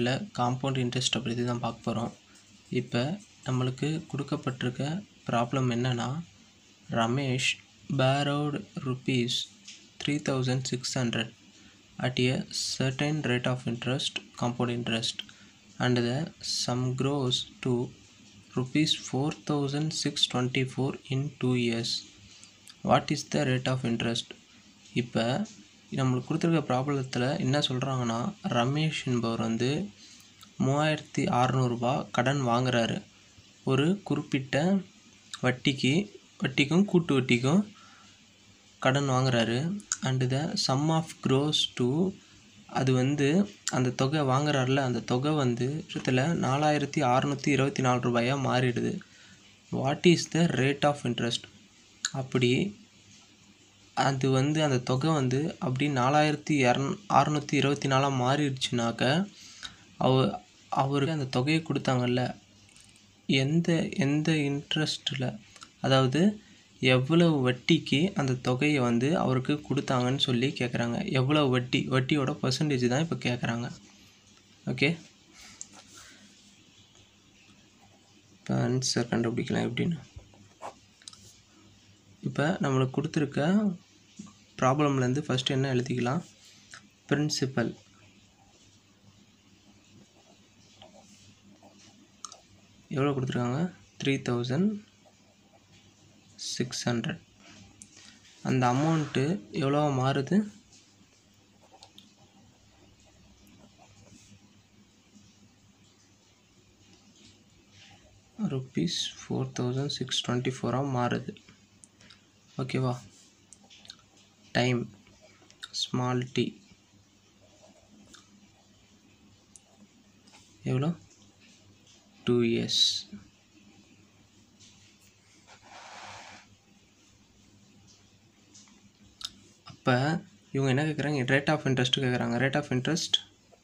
வீடியோவில் காம்பவுண்ட் இன்ட்ரெஸ்ட்டை பற்றி தான் பார்க்க போகிறோம் இப்போ நம்மளுக்கு கொடுக்கப்பட்டிருக்க ப்ராப்ளம் என்னென்னா Ramesh borrowed rupees three thousand six hundred at a certain rate of interest compound interest and the sum grows to rupees 4624 in 2 years what is the rate of interest இப்போ நம்மளுக்கு கொடுத்துருக்க ப்ராப்ளத்தில் என்ன சொல்கிறாங்கன்னா ரமேஷ் என்பவர் வந்து மூவாயிரத்தி அறநூறுபா கடன் வாங்குறாரு ஒரு குறிப்பிட்ட வட்டிக்கு வட்டிக்கும் கூட்டு வட்டிக்கும் கடன் வாங்குறாரு and the sum of grows to அது வந்து அந்த தொகை வாங்குறாருல அந்த தொகை வந்து வருஷத்தில் நாலாயிரத்தி அறநூற்றி இருபத்தி நாலு ரூபாயாக மாறிடுது what is the rate of interest அப்படி அது வந்து அந்த தொகை வந்து அப்படி நாலாயிரத்தி இரநூ அறநூற்றி இருபத்தி நாலாக மாறிடுச்சுனாக்க அவ அவருக்கு அந்த தொகையை கொடுத்தாங்கல்ல எந்த எந்த இன்ட்ரெஸ்ட்டில் அதாவது எவ்வளவு வட்டிக்கு அந்த தொகையை வந்து அவருக்கு கொடுத்தாங்கன்னு சொல்லி கேட்குறாங்க எவ்வளோ வட்டி வட்டியோட பர்சன்டேஜ் தான் இப்போ கேட்குறாங்க ஓகே இப்போ ஆன்சர் கண்டுபிடிக்கலாம் எப்படின்னு இப்போ நம்மளுக்கு கொடுத்துருக்க ப்ராப்ளம்லேருந்து ஃபஸ்ட்டு என்ன எழுதிக்கலாம் பிரின்சிபல் எவ்வளோ கொடுத்துருக்காங்க த்ரீ தௌசண்ட் சிக்ஸ் ஹண்ட்ரட் அந்த அமௌண்ட்டு எவ்வளோ மாறுது rupees four thousand six twenty ஃபோராக மாறுது ஓகேவா டைம் ஸ்மால் டி எவ்வளோ டூ இயர்ஸ் அப்போ இவங்க என்ன கேட்குறாங்க ரேட் ஆஃப் இன்ட்ரெஸ்ட் கேட்குறாங்க ரேட் ஆஃப் இன்ட்ரெஸ்ட்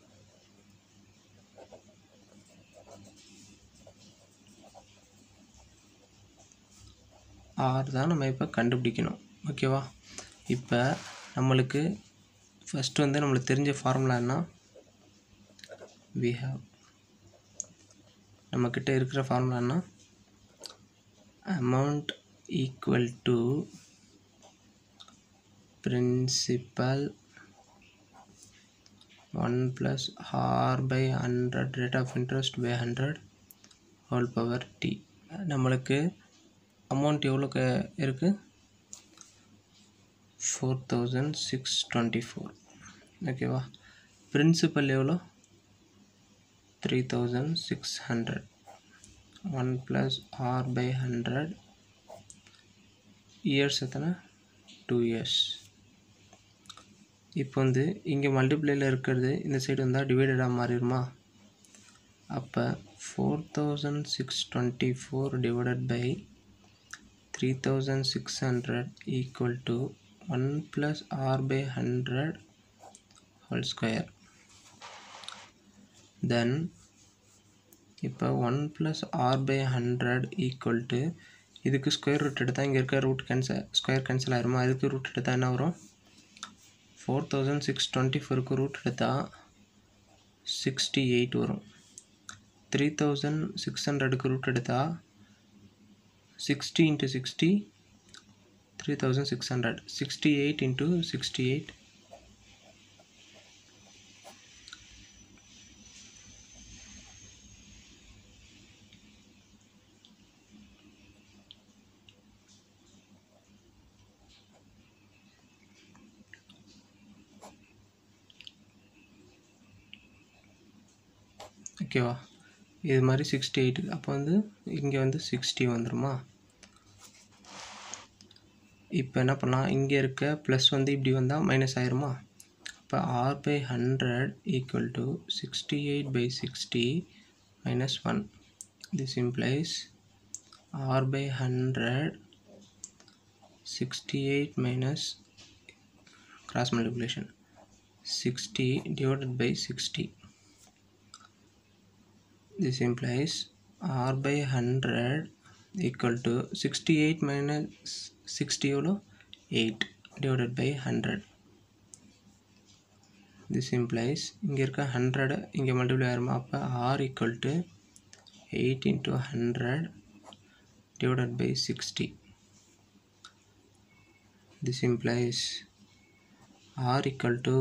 ஆர் தான் நம்ம இப்போ கண்டுபிடிக்கணும் ஓகேவா இப்போ நம்மளுக்கு ஃபஸ்ட்டு வந்து நம்மளுக்கு தெரிஞ்ச ஃபார்முலா என்ன வி ஹாவ் நம்மக்கிட்ட இருக்கிற ஃபார்முலா என்ன amount equal to principal 1 plus r by 100 rate of interest by 100 whole power t நம்மளுக்கு அமௌண்ட் எவ்வளோ க இருக்குது four thousand six twenty four ஓகேவா பிரின்சிபல் எவ்வளோ three thousand six hundred one plus R by hundred years எத்தனை two years இப்போ வந்து இங்கே மல்டிப்ளையில் இருக்கிறது இந்த சைடு வந்தால் டிவைடடாக மாறிடுமா அப்போ four thousand six twenty four divided by three thousand six hundred equal to one plus R by hundred whole square then இப்போ one plus R by hundred equal to இதுக்கு ஸ்கொயர் ரூட் எடுத்தால் இங்கே இருக்க root cancel square cancel ஆயிருமா அதுக்கு root எடுத்தால் என்ன வரும் ஃபோர் தௌசண்ட் சிக்ஸ் டுவெண்ட்டி ஃபோருக்கு ரூட் எடுத்தால் சிக்ஸ்டி எயிட் வரும் த்ரீ தௌசண்ட் சிக்ஸ் ஹண்ட்ரடுக்கு ரூட் எடுத்தால் sixty into sixty three thousand six hundred sixty eight into sixty eight ஓகேவா இது மாதிரி சிக்ஸ்டி எயிட்டு அப்போ வந்து இங்கே வந்து சிக்ஸ்டி வந்துடுமா இப்போ என்ன பண்ணலாம் இங்கே இருக்க ப்ளஸ் வந்து இப்படி வந்தால் மைனஸ் ஆயிருமா இப்போ r by hundred equal to sixty eight by sixty minus one this implies r by hundred sixty eight minus cross multiplication sixty divided by sixty this implies r by 100 equal to 68 minus 60 எவ்வளோ 8 divided by 100 this implies இங்கே இருக்க hundred இங்கே multiply ஆயிருமா அப்போ r equal to eight into hundred divided by sixty this implies r equal to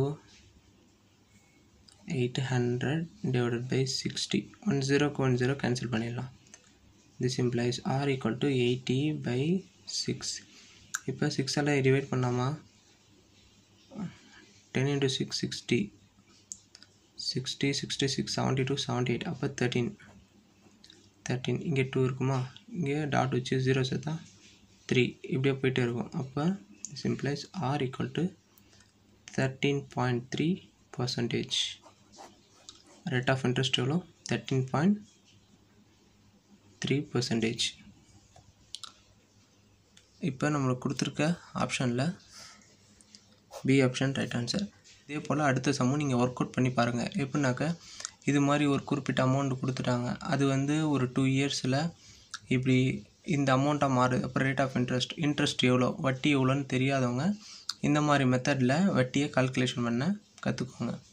eight hundred divided by sixty one ஜீரோக்கு one zero cancel பண்ணிடலாம் this implies r equal to eighty by six இப்போ சிக்ஸால் divide பண்ணாமா ten into six sixty sixty sixty six seventy two seventy eight அப்போ thirteen thirteen இங்கே two இருக்குமா இங்கே dot வச்சு ஜீரோ சேர்த்தா த்ரீ இப்படியே போயிட்டே இருக்கும் அப்போ சிம்ப்ளைஸ் r equal to thirteen point three percentage rate of interest எவ்வளோ தேர்ட்டீன் பாயிண்ட் த்ரீ பர்சன்டேஜ் இப்போ நம்மளுக்கு கொடுத்துருக்க ஆப்ஷனில் பி ஆப்ஷன் ரைட் ஆன்சர் இதே போல் அடுத்த சம்மும் நீங்கள் ஒர்க் அவுட் பண்ணி பாருங்கள் எப்படின்னாக்க இது மாதிரி ஒரு குறிப்பிட்ட அமௌண்ட் கொடுத்துட்டாங்க அது வந்து ஒரு டூ இயர்ஸில் இப்படி இந்த அமௌண்ட்டாக மாறுது அப்புறம் ரேட் ஆஃப் இன்ட்ரெஸ்ட் இன்ட்ரெஸ்ட் எவ்வளோ வட்டி எவ்வளோன்னு தெரியாதவங்க இந்த மாதிரி மெத்தடில் வட்டியை கால்குலேஷன் பண்ண கற்றுக்கோங்க